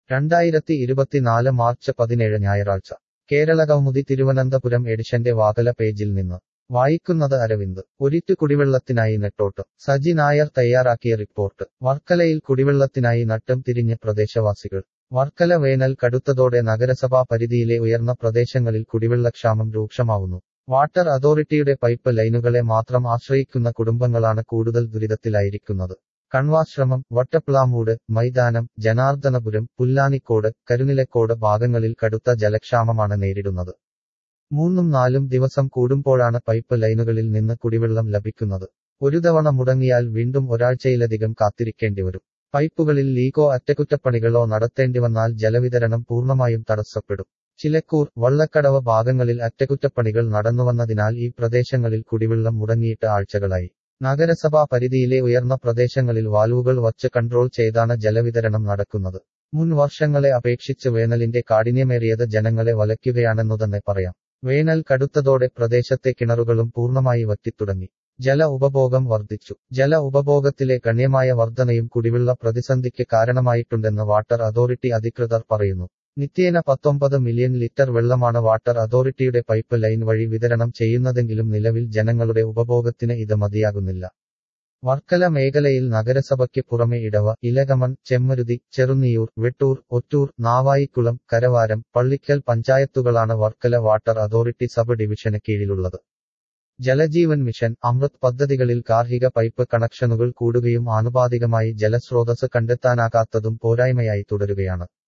രണ്ടായിരത്തി ഇരുപത്തിനാല് മാർച്ച് പതിനേഴ് ഞായറാഴ്ച കേരളകൗമുദി തിരുവനന്തപുരം എഡിഷന്റെ വാതല പേജിൽ നിന്ന് വായിക്കുന്നത് അരവിന്ദ് ഒരിറ്റു കുടിവെള്ളത്തിനായി നെട്ടോട്ട് സജി നായർ തയ്യാറാക്കിയ റിപ്പോർട്ട് വർക്കലയിൽ കുടിവെള്ളത്തിനായി നട്ടം തിരിഞ്ഞ് പ്രദേശവാസികൾ വർക്കല വേനൽ കടുത്തതോടെ നഗരസഭാ പരിധിയിലെ ഉയർന്ന പ്രദേശങ്ങളിൽ കുടിവെള്ളക്ഷാമം രൂക്ഷമാവുന്നു വാട്ടർ അതോറിറ്റിയുടെ പൈപ്പ് ലൈനുകളെ മാത്രം ആശ്രയിക്കുന്ന കുടുംബങ്ങളാണ് കൂടുതൽ ദുരിതത്തിലായിരിക്കുന്നത് കൺവാശ്രമം വട്ടപ്ലാമൂട് മൈതാനം ജനാർദ്ദനപുരം പുല്ലാനിക്കോട് കരുനിലക്കോട് ഭാഗങ്ങളിൽ കടുത്ത ജലക്ഷാമമാണ് നേരിടുന്നത് മൂന്നും നാലും ദിവസം കൂടുമ്പോഴാണ് പൈപ്പ് ലൈനുകളിൽ നിന്ന് കുടിവെള്ളം ലഭിക്കുന്നത് ഒരു തവണ മുടങ്ങിയാൽ വീണ്ടും ഒരാഴ്ചയിലധികം കാത്തിരിക്കേണ്ടിവരും പൈപ്പുകളിൽ ലീക്കോ അറ്റകുറ്റപ്പണികളോ നടത്തേണ്ടിവന്നാൽ ജലവിതരണം പൂർണ്ണമായും തടസ്സപ്പെടും ചിലക്കൂർ വള്ളക്കടവ് ഭാഗങ്ങളിൽ അറ്റകുറ്റപ്പണികൾ നടന്നുവന്നതിനാൽ ഈ പ്രദേശങ്ങളിൽ കുടിവെള്ളം മുടങ്ങിയിട്ട് ആഴ്ചകളായി നഗരസഭാ പരിധിയിലെ ഉയർന്ന പ്രദേശങ്ങളിൽ വാൽവുകൾ വച്ച് കൺട്രോൾ ചെയ്താണ് ജലവിതരണം നടക്കുന്നത് മുൻ വർഷങ്ങളെ അപേക്ഷിച്ച് വേനലിന്റെ കാഠിന്യമേറിയത് ജനങ്ങളെ വലയ്ക്കുകയാണെന്നു തന്നെ പറയാം വേനൽ കടുത്തതോടെ പ്രദേശത്തെ കിണറുകളും പൂർണ്ണമായി വറ്റിത്തുടങ്ങി ജല ഉപഭോഗം വർദ്ധിച്ചു ജല ഉപഭോഗത്തിലെ ഗണ്യമായ വർധനയും കുടിവെള്ള പ്രതിസന്ധിക്ക് കാരണമായിട്ടുണ്ടെന്ന് വാട്ടർ അതോറിറ്റി അധികൃതർ പറയുന്നു നിത്യേന പത്തൊമ്പത് മില്യൺ ലിറ്റർ വെള്ളമാണ് വാട്ടർ അതോറിറ്റിയുടെ പൈപ്പ് ലൈൻ വഴി വിതരണം ചെയ്യുന്നതെങ്കിലും നിലവിൽ ജനങ്ങളുടെ ഉപഭോഗത്തിന് ഇത് മതിയാകുന്നില്ല വർക്കല മേഖലയിൽ നഗരസഭയ്ക്ക് പുറമെ ഇടവ ഇലകമൺ ചെമ്മരുതി ചെറുന്നിയൂർ വെട്ടൂർ ഒറ്റൂർ നാവായിക്കുളം കരവാരം പള്ളിക്കൽ പഞ്ചായത്തുകളാണ് വർക്കല വാട്ടർ അതോറിറ്റി സബ് ഡിവിഷന് കീഴിലുള്ളത് ജലജീവൻ മിഷൻ അമൃത് പദ്ധതികളിൽ ഗാർഹിക പൈപ്പ് കണക്ഷനുകൾ കൂടുകയും ആനുപാതികമായി ജലസ്രോതസ് കണ്ടെത്താനാകാത്തതും പോരായ്മയായി തുടരുകയാണ്